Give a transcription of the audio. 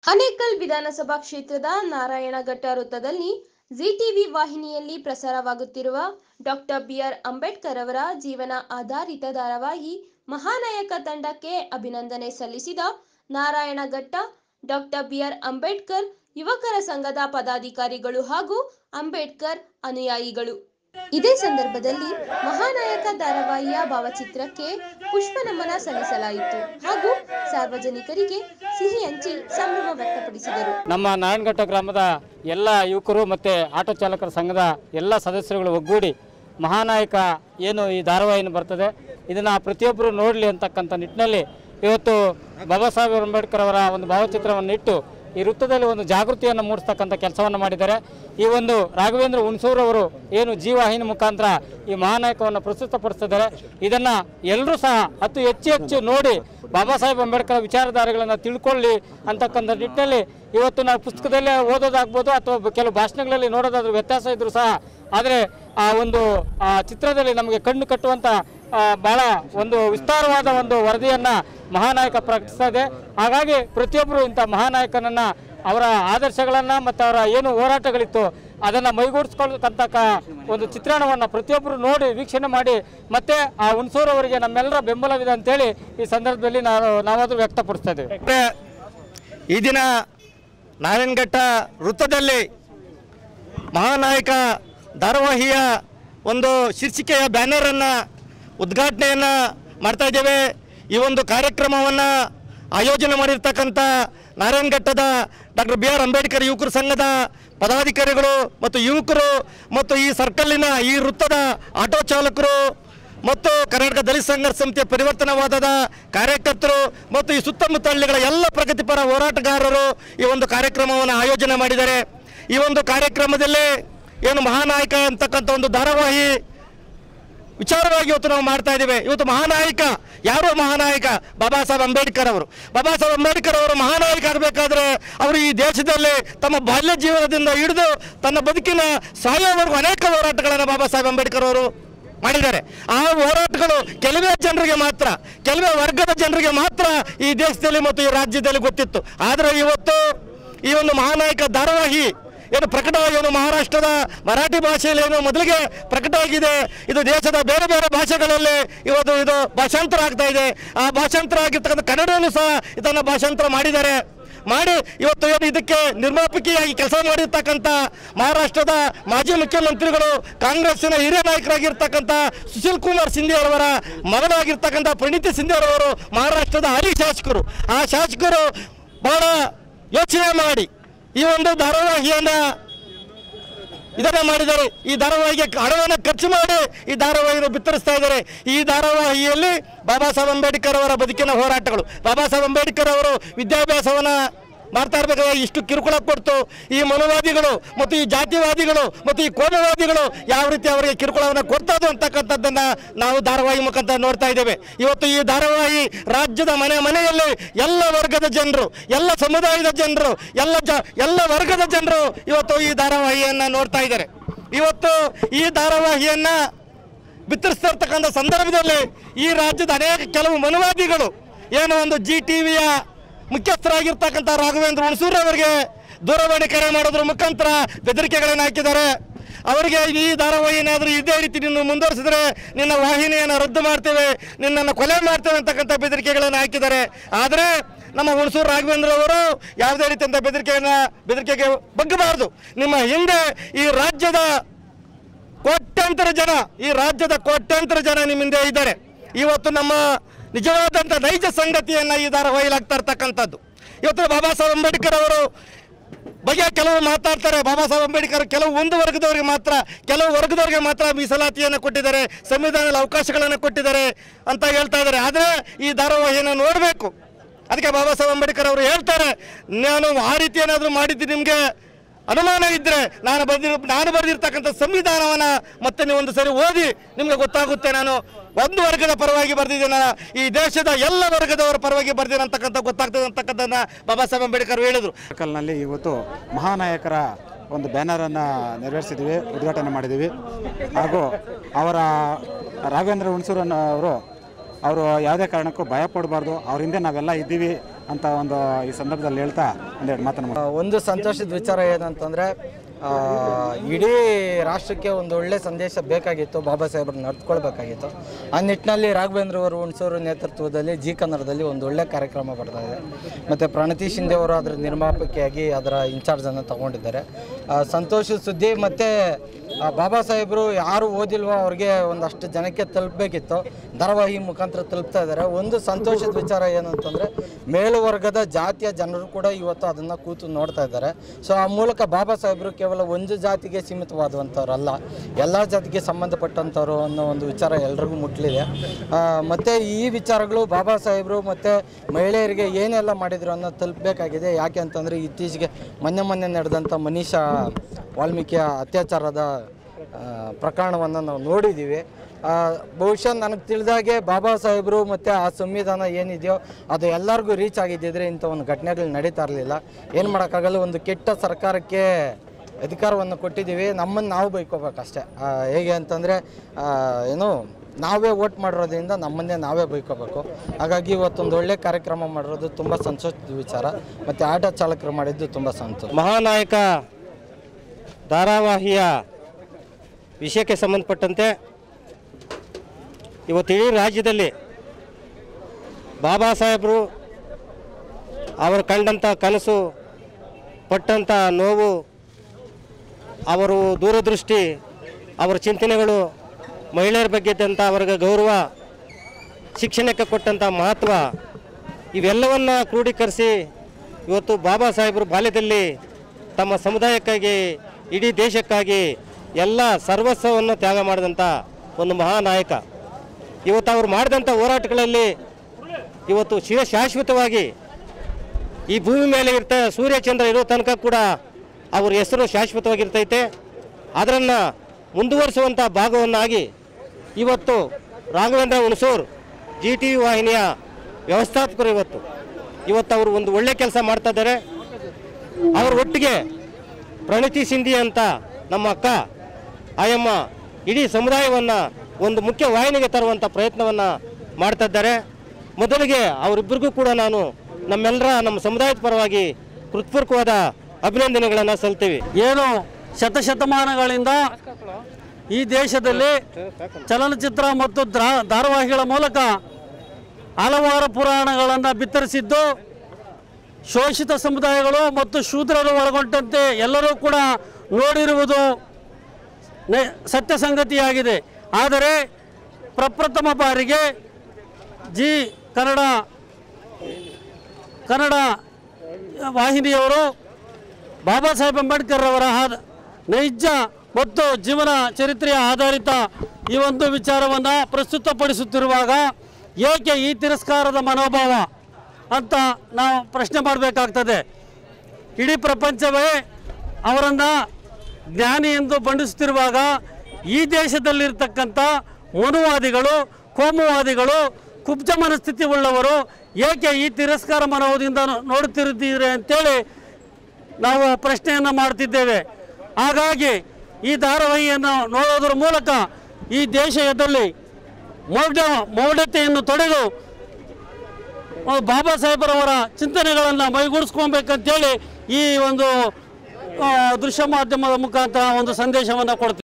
ಆನೇಕಲ್ ವಿಧಾನಸಭಾ ಕ್ಷೇತ್ರದ ನಾರಾಯಣಘಟ್ಟ ವೃತ್ತದಲ್ಲಿ ಜಿಟಿವಿ ವಾಹಿನಿಯಲ್ಲಿ ಪ್ರಸಾರವಾಗುತ್ತಿರುವ ಡಾಕ್ಟರ್ ಬಿಆರ್ ಅಂಬೇಡ್ಕರ್ ಅವರ ಜೀವನ ಆಧಾರಿತ ಧಾರಾವಾಹಿ ಮಹಾನಾಯಕ ತಂಡಕ್ಕೆ ಅಭಿನಂದನೆ ಸಲ್ಲಿಸಿದ ನಾರಾಯಣಘಟ್ಟ ಡಾಕ್ಟರ್ ಬಿಆರ್ ಅಂಬೇಡ್ಕರ್ ಯುವಕರ ಸಂಘದ ಪದಾಧಿಕಾರಿಗಳು ಹಾಗೂ ಅಂಬೇಡ್ಕರ್ ಅನುಯಾಯಿಗಳು ಇದೇ ಸಂದರ್ಭದಲ್ಲಿ ಮಹಾನಾಯಕ ಧಾರಾವಾಹಿಯ ಭಾವಚಿತ್ರಕ್ಕೆ ಪುಷ್ಪ ನಮನ ಸಲ್ಲಿಸಲಾಯಿತು ಹಾಗೂ ಸಾರ್ವಜನಿಕರಿಗೆ ಸಿಹಿ ಹಂಚಿ ಸಂಭ್ರಮ ವ್ಯಕ್ತಪಡಿಸಿದರು ನಮ್ಮ ನಾರಾಯಣಘಟ್ಟ ಗ್ರಾಮದ ಎಲ್ಲ ಯುವಕರು ಮತ್ತು ಆಟೋ ಚಾಲಕರ ಸಂಘದ ಎಲ್ಲ ಸದಸ್ಯರುಗಳು ಒಗ್ಗೂಡಿ ಮಹಾನಾಯಕ ಏನು ಈ ಧಾರಾವಾಹಿನ ಬರ್ತದೆ ಇದನ್ನು ಪ್ರತಿಯೊಬ್ಬರು ನೋಡಲಿ ಅಂತಕ್ಕಂಥ ನಿಟ್ಟಿನಲ್ಲಿ ಇವತ್ತು ಬಾಬಾ ಸಾಹೇಬ್ ಅಂಬೇಡ್ಕರ್ ಅವರ ಒಂದು ಭಾವಚಿತ್ರವನ್ನು ಇಟ್ಟು ಈ ವೃತ್ತದಲ್ಲಿ ಒಂದು ಜಾಗೃತಿಯನ್ನು ಮೂಡಿಸ್ತಕ್ಕಂಥ ಕೆಲಸವನ್ನು ಮಾಡಿದ್ದಾರೆ ಈ ಒಂದು ರಾಘವೇಂದ್ರ ಹುಣಸೂರು ಅವರು ಏನು ಜೀವಾಹಿನಿ ಮುಖಾಂತರ ಈ ಮಹಾನಾಯಕವನ್ನು ಪ್ರಸ್ತುತಪಡಿಸ್ತಿದ್ದಾರೆ ಇದನ್ನು ಎಲ್ಲರೂ ಸಹ ಅತಿ ಹೆಚ್ಚು ಹೆಚ್ಚು ನೋಡಿ ಬಾಬಾ ಸಾಹೇಬ್ ಅಂಬೇಡ್ಕರ್ ವಿಚಾರಧಾರೆಗಳನ್ನು ತಿಳ್ಕೊಳ್ಳಿ ಅಂತಕ್ಕಂಥ ನಿಟ್ಟಿನಲ್ಲಿ ಇವತ್ತು ನಾವು ಪುಸ್ತಕದಲ್ಲೇ ಓದೋದಾಗ್ಬೋದು ಅಥವಾ ಕೆಲವು ಭಾಷಣಗಳಲ್ಲಿ ನೋಡೋದಾದ್ರೂ ವ್ಯತ್ಯಾಸ ಇದ್ರೂ ಸಹ ಆದರೆ ಆ ಒಂದು ಆ ಚಿತ್ರದಲ್ಲಿ ನಮಗೆ ಕಣ್ಣು ಕಟ್ಟುವಂಥ ಆ, ಬಹಳ ಒಂದು ವಿಸ್ತಾರವಾದ ಒಂದು ವರದಿಯನ್ನು ಮಹಾನಾಯಕ ಪ್ರಕಟಿಸ್ತಾ ಇದೆ ಹಾಗಾಗಿ ಪ್ರತಿಯೊಬ್ಬರು ಇಂಥ ಮಹಾನಾಯಕನನ್ನು ಅವರ ಆದರ್ಶಗಳನ್ನು ಮತ್ತು ಅವರ ಏನು ಹೋರಾಟಗಳಿತ್ತು ಅದನ್ನು ಮೈಗೂಡಿಸ್ಕೊಳ್ತಕ್ಕಂಥ ಕ- ಒಂದು ಚಿತ್ರಣವನ್ನು ಪ್ರತಿಯೊಬ್ಬರು ನೋಡಿ ವೀಕ್ಷಣೆ ಮಾಡಿ ಮತ್ತೆ ಆ ಹುಣಸೂರು ಅವರಿಗೆ ನಮ್ಮೆಲ್ಲರ ಬೆಂಬಲವಿದೆ ಅಂತೇಳಿ ಈ ಸಂದರ್ಭದಲ್ಲಿ ನಾವು ನಾವಾದರೂ ವ್ಯಕ್ತಪಡಿಸ್ತಾ ಇದ್ದೇವೆ ಮತ್ತೆ ಈ ದಿನ ನಾರಾಯಣಘಟ್ಟ ವೃತ್ತದಲ್ಲಿ ಮಹಾನಾಯಕ ಧಾರಾವಾಹಿಯ ಒಂದು ಶೀರ್ಷಿಕೆಯ ಬ್ಯಾನರನ್ನು ಉದ್ಘಾಟನೆಯನ್ನು ಮಾಡ್ತಾ ಇದ್ದೇವೆ ಈ ಒಂದು ಕಾರ್ಯಕ್ರಮವನ್ನು ಆಯೋಜನೆ ಮಾಡಿರ್ತಕ್ಕಂಥ ನಾರಾಯಣಘಟ್ಟದ ಡಾಕ್ಟರ್ ಬಿ ಆರ್ ಅಂಬೇಡ್ಕರ್ ಯುವಕರ ಸಂಘದ ಪದಾಧಿಕಾರಿಗಳು ಮತ್ತು ಯುವಕರು ಮತ್ತು ಈ ಸರ್ಕಲ್ಲಿನ ಈ ವೃತ್ತದ ಆಟೋ ಚಾಲಕರು ಮತ್ತು ಕರ್ನಾಟಕ ದಲಿತ ಸಂಘರ್ಷ ಸಮಿತಿಯ ಪರಿವರ್ತನವಾದದ ಕಾರ್ಯಕರ್ತರು ಮತ್ತು ಈ ಸುತ್ತಮುತ್ತ ಹಳ್ಳಿಗಳ ಎಲ್ಲ ಪ್ರಗತಿಪರ ಹೋರಾಟಗಾರರು ಈ ಒಂದು ಕಾರ್ಯಕ್ರಮವನ್ನು ಆಯೋಜನೆ ಮಾಡಿದ್ದಾರೆ ಈ ಒಂದು ಕಾರ್ಯಕ್ರಮದಲ್ಲಿ ಏನು ಮಹಾನಾಯಕ ಅಂತಕ್ಕಂಥ ಒಂದು ಧಾರಾವಾಹಿ ವಿಚಾರವಾಗಿ ಇವತ್ತು ನಾವು ಮಾಡ್ತಾ ಇದ್ದೇವೆ ಇವತ್ತು ಮಹಾನಾಯಕ ಯಾರು ಮಹಾನಾಯಕ ಬಾಬಾ ಸಾಹೇಬ್ ಅಂಬೇಡ್ಕರ್ ಅವರು ಬಾಬಾ ಸಾಹೇಬ್ ಅಂಬೇಡ್ಕರ್ ಅವರು ಮಹಾನಾಯಕ ಆಗಬೇಕಾದ್ರೆ ಅವರು ಈ ದೇಶದಲ್ಲಿ ತಮ್ಮ ಬಾಲ್ಯ ಜೀವನದಿಂದ ಹಿಡಿದು ತನ್ನ ಬದುಕಿನ ಸಾಯೋವರೆಗೂ ಅನೇಕ ಹೋರಾಟಗಳನ್ನು ಬಾಬಾ ಸಾಹೇಬ್ ಅಂಬೇಡ್ಕರ್ ಅವರು ಮಾಡಿದ್ದಾರೆ ಆ ಹೋರಾಟಗಳು ಕೆಲವೇ ಜನರಿಗೆ ಮಾತ್ರ ಕೆಲವೇ ವರ್ಗದ ಜನರಿಗೆ ಮಾತ್ರ ಈ ದೇಶದಲ್ಲಿ ಮತ್ತು ಈ ರಾಜ್ಯದಲ್ಲಿ ಗೊತ್ತಿತ್ತು ಆದರೆ ಇವತ್ತು ಈ ಒಂದು ಮಹಾನಾಯಕ ಧಾರಾವಾಹಿ ಏನು ಪ್ರಕಟವಾಗಿ ಏನು ಮಹಾರಾಷ್ಟ್ರದ ಮರಾಠಿ ಭಾಷೆಯಲ್ಲಿ ಏನು ಮೊದಲಿಗೆ ಪ್ರಕಟ ಆಗಿದೆ ಇದು ದೇಶದ ಬೇರೆ ಬೇರೆ ಭಾಷೆಗಳಲ್ಲಿ ಇವತ್ತು ಇದು ಭಾಷಾಂತರ ಆಗ್ತಾ ಇದೆ ಆ ಭಾಷಾಂತರ ಆಗಿರ್ತಕ್ಕಂಥ ಕನ್ನಡವನ್ನು ಸಹ ಇದನ್ನು ಭಾಷಾಂತರ ಮಾಡಿದ್ದಾರೆ ಮಾಡಿ ಇವತ್ತು ಏನು ಇದಕ್ಕೆ ನಿರ್ಮಾಪಕಿಯಾಗಿ ಕೆಲಸ ಮಾಡಿರ್ತಕ್ಕಂಥ ಮಹಾರಾಷ್ಟ್ರದ ಮಾಜಿ ಮುಖ್ಯಮಂತ್ರಿಗಳು ಕಾಂಗ್ರೆಸ್ಸಿನ ಹಿರಿಯ ನಾಯಕರಾಗಿರ್ತಕ್ಕಂಥ ಸುಶೀಲ್ ಕುಮಾರ್ ಸಿಂಧೆ ಅವರ ಮಗನಾಗಿರ್ತಕ್ಕಂಥ ಪ್ರಣೀತಿ ಸಿಂಧೆ ಅವರು ಮಹಾರಾಷ್ಟ್ರದ ಹಾಲಿ ಶಾಸಕರು ಆ ಶಾಸಕರು ಬಹಳ ಯೋಚನೆ ಮಾಡಿ ಈ ಒಂದು ಧಾರಾವಾಹಿಯನ್ನ ಇದನ್ನ ಮಾಡಿದ್ದಾರೆ ಈ ಧಾರಾವಾಹಿಗೆ ಹಣವನ್ನು ಖರ್ಚು ಮಾಡಿ ಈ ಧಾರಾವಾಹಿಯನ್ನು ಬಿತ್ತರಿಸ್ತಾ ಇದ್ದಾರೆ ಈ ಧಾರಾವಾಹಿಯಲ್ಲಿ ಬಾಬಾ ಸಾಹೇಬ್ ಅಂಬೇಡ್ಕರ್ ಅವರ ಬದುಕಿನ ಹೋರಾಟಗಳು ಬಾಬಾ ಸಾಹೇಬ್ ಅಂಬೇಡ್ಕರ್ ಅವರು ವಿದ್ಯಾಭ್ಯಾಸವನ್ನ ಮಾಡ್ತಾ ಇರ್ಬೇಕಾದ್ರೆ ಇಷ್ಟು ಕಿರುಕುಳ ಕೊಡ್ತು ಈ ಮನುವಾದಿಗಳು ಮತ್ತು ಈ ಜಾತಿವಾದಿಗಳು ಮತ್ತು ಈ ಕೋಮವಾದಿಗಳು ಯಾವ ರೀತಿ ಅವರಿಗೆ ಕಿರುಕುಳವನ್ನು ಕೊಡ್ತದೆ ಅಂತಕ್ಕಂಥದ್ದನ್ನ ನಾವು ಧಾರಾವಾಹಿ ಮುಖಾಂತರ ನೋಡ್ತಾ ಇದ್ದೇವೆ ಇವತ್ತು ಈ ಧಾರಾವಾಹಿ ರಾಜ್ಯದ ಮನೆ ಮನೆಯಲ್ಲಿ ಎಲ್ಲ ವರ್ಗದ ಜನರು ಎಲ್ಲ ಸಮುದಾಯದ ಜನರು ಎಲ್ಲ ಜ ಎಲ್ಲ ವರ್ಗದ ಜನರು ಇವತ್ತು ಈ ಧಾರಾವಾಹಿಯನ್ನ ನೋಡ್ತಾ ಇದ್ದಾರೆ ಇವತ್ತು ಈ ಧಾರಾವಾಹಿಯನ್ನ ಬಿತ್ತರಿಸ್ತಾ ಇರ್ತಕ್ಕಂಥ ಸಂದರ್ಭದಲ್ಲಿ ಈ ರಾಜ್ಯದ ಅನೇಕ ಕೆಲವು ಮನುವಾದಿಗಳು ಏನು ಒಂದು ಜಿ ಟಿ ವಿಯ ಮುಖ್ಯಸ್ಥರಾಗಿರ್ತಕ್ಕಂಥ ರಾಘವೇಂದ್ರ ಹುಣಸೂರು ಅವರಿಗೆ ದೂರವಾಣಿ ಕರೆ ಮಾಡೋದ್ರ ಮುಖಾಂತರ ಬೆದರಿಕೆಗಳನ್ನು ಹಾಕಿದ್ದಾರೆ ಅವರಿಗೆ ಈ ಧಾರಾವಾಹಿ ಏನಾದರೂ ಇದೇ ರೀತಿ ನೀನು ಮುಂದುವರಿಸಿದ್ರೆ ನಿನ್ನ ವಾಹಿನಿಯನ್ನು ರದ್ದು ಮಾಡ್ತೇವೆ ನಿನ್ನನ್ನು ಕೊಲೆ ಮಾಡ್ತೇವೆ ಅಂತಕ್ಕಂಥ ಬೆದರಿಕೆಗಳನ್ನು ಹಾಕಿದ್ದಾರೆ ಆದರೆ ನಮ್ಮ ಹುಣಸೂರು ರಾಘವೇಂದ್ರ ಅವರು ಯಾವುದೇ ರೀತಿಯಂಥ ಬೆದರಿಕೆಯನ್ನು ಬೆದರಿಕೆಗೆ ಬಗ್ಗಬಾರದು ನಿಮ್ಮ ಹಿಂದೆ ಈ ರಾಜ್ಯದ ಕೋಟ್ಯಾಂತರ ಜನ ಈ ರಾಜ್ಯದ ಕೋಟ್ಯಾಂತರ ಜನ ನಿಮ್ಮ ಹಿಂದೆ ಇದ್ದಾರೆ ಇವತ್ತು ನಮ್ಮ ನಿಜವಾದಂಥ ನೈಜ ಸಂಗತಿಯನ್ನು ಈ ಧಾರಾವಾಹಿಲಾಗ್ತಾ ಇರ್ತಕ್ಕಂಥದ್ದು ಇವತ್ತು ಬಾಬಾ ಸಾಹೇಬ್ ಅಂಬೇಡ್ಕರ್ ಅವರು ಬಗ್ಗೆ ಕೆಲವು ಮಾತಾಡ್ತಾರೆ ಬಾಬಾ ಸಾಹೇಬ್ ಅಂಬೇಡ್ಕರ್ ಕೆಲವು ಒಂದು ವರ್ಗದವರಿಗೆ ಮಾತ್ರ ಕೆಲವು ವರ್ಗದವರಿಗೆ ಮಾತ್ರ ಮೀಸಲಾತಿಯನ್ನು ಕೊಟ್ಟಿದ್ದಾರೆ ಸಂವಿಧಾನದಲ್ಲಿ ಅವಕಾಶಗಳನ್ನು ಕೊಟ್ಟಿದ್ದಾರೆ ಅಂತ ಹೇಳ್ತಾ ಇದ್ದಾರೆ ಆದರೆ ಈ ಧಾರಾವಾಹಿಯನ್ನು ನೋಡಬೇಕು ಅದಕ್ಕೆ ಬಾಬಾ ಸಾಹೇಬ್ ಅಂಬೇಡ್ಕರ್ ಅವರು ಹೇಳ್ತಾರೆ ನಾನು ಆ ರೀತಿ ಏನಾದರೂ ಮಾಡಿದ್ದು ನಿಮಗೆ ಅನುಮಾನ ಇದ್ದರೆ ನಾನು ಬರೆದಿರೋ ನಾನು ಬರೆದಿರ್ತಕ್ಕಂಥ ಸಂವಿಧಾನವನ್ನು ಮತ್ತೆ ನೀವು ಒಂದು ಸರಿ ಓದಿ ನಿಮಗೆ ಗೊತ್ತಾಗುತ್ತೆ ನಾನು ಒಂದು ವರ್ಗದ ಪರವಾಗಿ ಬರೆದಿದ್ದೇನೆ ಈ ದೇಶದ ಎಲ್ಲ ವರ್ಗದವರ ಪರವಾಗಿ ಬರೆದಿರೋ ಅಂತಕ್ಕಂಥ ಗೊತ್ತಾಗ್ತದೆ ಅಂತಕ್ಕಂಥದ್ದನ್ನ ಬಾಬಾ ಸಾಹೇಬ್ ಅಂಬೇಡ್ಕರ್ ಹೇಳಿದರು ಸರ್ಕಲ್ನಲ್ಲಿ ಇವತ್ತು ಮಹಾನಾಯಕರ ಒಂದು ಬ್ಯಾನರನ್ನು ನೆರವೇರಿಸಿದ್ದೀವಿ ಉದ್ಘಾಟನೆ ಮಾಡಿದ್ದೀವಿ ಹಾಗೂ ಅವರ ರಾಘವೇಂದ್ರ ಹುಣಸೂರನ್ನ ಅವರು ಅವರು ಯಾವುದೇ ಕಾರಣಕ್ಕೂ ಭಯ ಪಡಬಾರ್ದು ಅವ್ರ ಹಿಂದೆ ನಾವೆಲ್ಲ ಇದ್ದೀವಿ ಅಂತ ಒಂದು ಈ ಸಂದರ್ಭದಲ್ಲಿ ಹೇಳ್ತಾ ಒಂದೆರಡು ಮಾತನ್ನು ಆ, ಒಂದು ಸಂತೋಷದ ವಿಚಾರ ಏನಂತಂದರೆ ಇಡೀ ರಾಷ್ಟ್ರಕ್ಕೆ ಒಂದು ಒಳ್ಳೆ ಸಂದೇಶ ಬೇಕಾಗಿತ್ತು ಬಾಬಾ ಸಾಹೇಬ್ರು ನಡೆದುಕೊಳ್ಬೇಕಾಗಿತ್ತು ಆ ನಿಟ್ಟಿನಲ್ಲಿ ರಾಘವೇಂದ್ರ ಅವರು ಹುಣಸೂರು ನೇತೃತ್ವದಲ್ಲಿ ಜಿ ಕನ್ನಡದಲ್ಲಿ ಒಂದು ಒಳ್ಳೆ ಕಾರ್ಯಕ್ರಮ ಬರ್ತಾ ಇದೆ ಮತ್ತು ಪ್ರಣತಿ ಶಿಂದೆ ಅವರು ಅದರ ನಿರ್ಮಾಪಕಿಯಾಗಿ ಅದರ ಇನ್ಚಾರ್ಜನ್ನು ತಗೊಂಡಿದ್ದಾರೆ ಆ, ಸಂತೋಷದ ಸುದ್ದಿ ಮತ್ತು ಬಾಬಾ ಸಾಹೇಬರು ಯಾರು ಓದಿಲ್ವೋ ಅವ್ರಿಗೆ ಒಂದಷ್ಟು ಜನಕ್ಕೆ ತಲುಪಬೇಕಿತ್ತು ಧಾರಾವಾಹಿ ಮುಖಾಂತರ ತಲುಪ್ತಾ ಇದ್ದಾರೆ ಒಂದು ಸಂತೋಷದ ವಿಚಾರ ಏನು ಅಂತಂದರೆ ಮೇಲುವರ್ಗದ ಜಾತಿಯ ಜನರು ಕೂಡ ಇವತ್ತು ಅದನ್ನು ಕೂತು ನೋಡ್ತಾ ಇದ್ದಾರೆ ಸೊ ಆ ಮೂಲಕ ಬಾಬಾ ಸಾಹೇಬರು ಕೇವಲ ಒಂದು ಜಾತಿಗೆ ಸೀಮಿತವಾದಂಥವ್ರಲ್ಲ ಎಲ್ಲ ಜಾತಿಗೆ ಸಂಬಂಧಪಟ್ಟಂಥವ್ರು ಅನ್ನೋ ಒಂದು ವಿಚಾರ ಎಲ್ರಿಗೂ ಮುಟ್ಲಿದೆ ಆ, ಮತ್ತು ಈ ವಿಚಾರಗಳು ಬಾಬಾ ಸಾಹೇಬರು ಮತ್ತು ಮಹಿಳೆಯರಿಗೆ ಏನೆಲ್ಲ ಮಾಡಿದ್ರು ಅನ್ನೋ ತಲುಪಬೇಕಾಗಿದೆ ಯಾಕೆ ಅಂತಂದರೆ ಇತ್ತೀಚೆಗೆ ಮೊನ್ನೆ ಮೊನ್ನೆ ನಡೆದಂಥ ಮನೀಷಾ ವಾಲ್ಮೀಕಿಯ ಅತ್ಯಾಚಾರದ ಪ್ರಕರಣವನ್ನು ನಾವು ನೋಡಿದ್ದೀವಿ ಆ, ಬಹುಶಃ ನನಗೆ ತಿಳಿದಾಗೆ ಬಾಬಾ ಸಾಹೇಬರು ಮತ್ತು ಆ ಸಂವಿಧಾನ ಏನಿದೆಯೋ ಅದು ಎಲ್ಲರಿಗೂ ರೀಚ್ ಆಗಿದ್ದಿದ್ರೆ ಇಂಥ ಒಂದು ಘಟನೆಗಳು ನಡೀತಾ ಇರಲಿಲ್ಲ ಏನು ಮಾಡೋಕ್ಕಾಗಲ್ಲ ಒಂದು ಕೆಟ್ಟ ಸರ್ಕಾರಕ್ಕೆ ಅಧಿಕಾರವನ್ನು ಕೊಟ್ಟಿದ್ದೀವಿ ನಮ್ಮನ್ನು ನಾವು ಬೈಕೋಬೇಕಷ್ಟೇ ಆ, ಹೇಗೆ ಅಂತಂದರೆ ಏನು ನಾವೇ ವೋಟ್ ಮಾಡಿರೋದ್ರಿಂದ ನಮ್ಮನ್ನೇ ನಾವೇ ಬೈಕೋಬೇಕು ಹಾಗಾಗಿ ಇವತ್ತೊಂದು ಒಳ್ಳೆ ಕಾರ್ಯಕ್ರಮ ಮಾಡಿರೋದು ತುಂಬ ಸಂತೋಷದ ವಿಚಾರ ಮತ್ತು ಆಟೋ ಚಾಲಕರು ಮಾಡಿದ್ದು ತುಂಬ ಸಂತೋಷ ಮಹಾನಾಯಕ ಧಾರಾವಾಹಿಯ ವಿಷಯಕ್ಕೆ ಸಂಬಂಧಪಟ್ಟಂತೆ ಇವತ್ತು ಇಡೀ ರಾಜ್ಯದಲ್ಲಿ ಬಾಬಾ ಸಾಹೇಬರು ಅವರು ಕಂಡಂಥ ಕನಸು ಪಟ್ಟಂಥ ನೋವು ಅವರು ದೂರದೃಷ್ಟಿ ಅವರ ಚಿಂತನೆಗಳು ಮಹಿಳೆಯರ ಬಗ್ಗೆ ಇದ್ದಂಥ ಅವರಿಗೆ ಗೌರವ ಶಿಕ್ಷಣಕ್ಕೆ ಕೊಟ್ಟಂಥ ಮಹತ್ವ ಇವೆಲ್ಲವನ್ನು ಕ್ರೋಢೀಕರಿಸಿ ಇವತ್ತು ಬಾಬಾ ಸಾಹೇಬರು ಬಾಲ್ಯದಲ್ಲಿ ತಮ್ಮ ಸಮುದಾಯಕ್ಕಾಗಿ ಇಡೀ ದೇಶಕ್ಕಾಗಿ ಎಲ್ಲ ಸರ್ವಸ್ವವನ್ನು ತ್ಯಾಗ ಮಾಡಿದಂಥ ಒಂದು ಮಹಾನಾಯಕ ಇವತ್ತು ಅವರು ಮಾಡಿದಂಥ ಹೋರಾಟಗಳಲ್ಲಿ ಇವತ್ತು ಶಿವ ಶಾಶ್ವತವಾಗಿ ಈ ಭೂಮಿ ಮೇಲೆ ಇರ್ತ ಸೂರ್ಯಚಂದ್ರ ಇರೋ ತನಕ ಕೂಡ ಅವ್ರ ಹೆಸರು ಶಾಶ್ವತವಾಗಿರ್ತೈತೆ ಅದನ್ನು ಮುಂದುವರಿಸುವಂಥ ಭಾಗವನ್ನಾಗಿ ಇವತ್ತು Raghavendra Hunsur G T V ವಾಹಿನಿಯ ವ್ಯವಸ್ಥಾಪಕರು ಇವತ್ತು ಇವತ್ತು ಅವರು ಒಂದು ಒಳ್ಳೆ ಕೆಲಸ ಮಾಡ್ತಾ ಇದ್ದಾರೆ ಅವರ ಒಟ್ಟಿಗೆ ಪ್ರಣತಿ ಸಿಂಧಿ ಅಂತ ನಮ್ಮ ಅಕ್ಕ ಆಯಮ್ಮ ಇಡೀ ಸಮುದಾಯವನ್ನು ಒಂದು ಮುಖ್ಯ ವಾಹಿನಿಗೆ ತರುವಂಥ ಪ್ರಯತ್ನವನ್ನು ಮಾಡ್ತಾ ಇದ್ದಾರೆ ಮೊದಲಿಗೆ ಅವರಿಬ್ಬರಿಗೂ ಕೂಡ ನಾನು ನಮ್ಮೆಲ್ಲರ ನಮ್ಮ ಸಮುದಾಯದ ಪರವಾಗಿ ಹೃತ್ಪೂರ್ವಕವಾದ ಅಭಿನಂದನೆಗಳನ್ನು ಸಲ್ತೀವಿ ಏನು ಶತಶತಮಾನಗಳಿಂದ ಈ ದೇಶದಲ್ಲಿ ಚಲನಚಿತ್ರ ಮತ್ತು ದ್ರಾ- ಧಾರಾವಾಹಿಗಳ ಮೂಲಕ ಹಲವಾರು ಪುರಾಣಗಳನ್ನು ಬಿತ್ತರಿಸಿದ್ದು ಶೋಷಿತ ಸಮುದಾಯಗಳು ಮತ್ತು ಶೂದ್ರರು ಒಳಗೊಂಡಂತೆ ಎಲ್ಲರೂ ಕೂಡ ನೋಡಿರುವುದು ನೆ- ಸತ್ಯ ಸಂಗತಿಯಾಗಿದೆ ಆದರೆ ಪ್ರಪ್ರಥಮ ಬಾರಿಗೆ ಜಿ ಕನ್ನಡ ಕನ್ನಡ ವಾಹಿನಿಯವರು ಬಾಬಾ ಸಾಹೇಬ್ ಅಂಬೇಡ್ಕರ್ ಅವರ ಆದ- ನೈಜ ಮತ್ತು ಜೀವನ ಚರಿತ್ರೆಯ ಆಧಾರಿತ ಈ ಒಂದು ವಿಚಾರವನ್ನು ಪ್ರಸ್ತುತಪಡಿಸುತ್ತಿರುವಾಗ ಏಕೆ ಈ ತಿರಸ್ಕಾರದ ಮನೋಭಾವ ಅಂತ ನಾವು ಪ್ರಶ್ನೆ ಮಾಡಬೇಕಾಗ್ತದೆ ಇಡೀ ಪ್ರಪಂಚವೇ ಅವರನ್ನು ಜ್ಞಾನಿ ಎಂದು ಬಣ್ಣಿಸುತ್ತಿರುವಾಗ ಈ ದೇಶದಲ್ಲಿರ್ತಕ್ಕಂಥ ಮನುವಾದಿಗಳು ಕೋಮುವಾದಿಗಳು ಕುಬ್ಜ ಮನಸ್ಥಿತಿ ಉಳ್ಳವರು ಏಕೆ ಈ ತಿರಸ್ಕಾರ ಮನೋಭಾವದಿಂದ ನೋಡುತ್ತಿರುತ್ತೀರಿ ಅಂತೇಳಿ ನಾವು ಪ್ರಶ್ನೆಯನ್ನು ಮಾಡ್ತಿದ್ದೇವೆ ಹಾಗಾಗಿ ಈ ಧಾರಾವಾಹಿಯನ್ನು ನೋಡೋದ್ರ ಮೂಲಕ ಈ ದೇಶದಲ್ಲಿ ಮೌಢ್ಯ ಮೌಢ್ಯತೆಯನ್ನು ತೊಡೆದು ಆ, ಬಾಬಾ ಸಾಹೇಬರವರ ಚಿಂತನೆಗಳನ್ನು ಮೈಗೂಡಿಸ್ಕೊಬೇಕಂತೇಳಿ ಈ ಒಂದು ಆ, ದೃಶ್ಯ ಮಾಧ್ಯಮದ ಮುಖಾಂತರ ಒಂದು ಸಂದೇಶವನ್ನು ಕೊಡ್ತೀವಿ